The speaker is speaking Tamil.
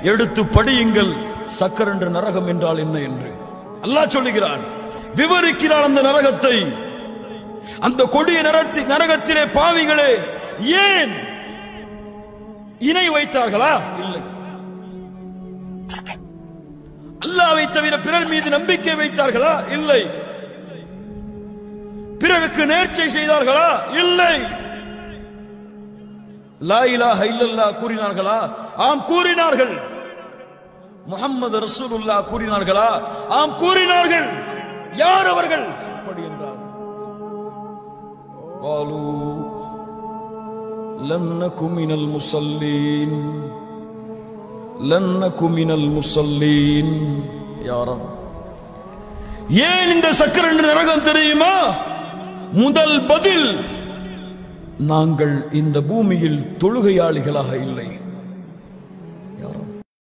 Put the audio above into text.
எடுத்து படியுங்கள் சக்கர் என்ற நரகம் என்றால் என்ன என்று அல்லாஹ் சொல்லுகிறான் விவரிக்கிறான் அந்த நரகத்தை அந்த கொடிய நரத்தி நரகத்திலே பாவிகளே ஏன் இணை வைத்தார்களா இல்லை அல்லாவை தவிர பிறர் மீது நம்பிக்கை வைத்தார்களா இல்லை பிறருக்கு நேர்ச்சை செய்தார்களா இல்லை லா இலாஹ இல்லல்லாஹ் கூறினார்களா ஆம் கூறினார்கள் முகம்மது ரசூலுல்லா கூறினார்களா ஆம் கூறினார்கள் யார் அவர்கள் அப்படி என்றார் قالوا لم نك من المصلين لن نك من المصلين يا رب ஏன் இந்த சக்கரன் நரகம் தெரியுமா முதல் பதில் நாங்கள் இந்த பூமியில் தொழுகையாளிகளாக இல்லை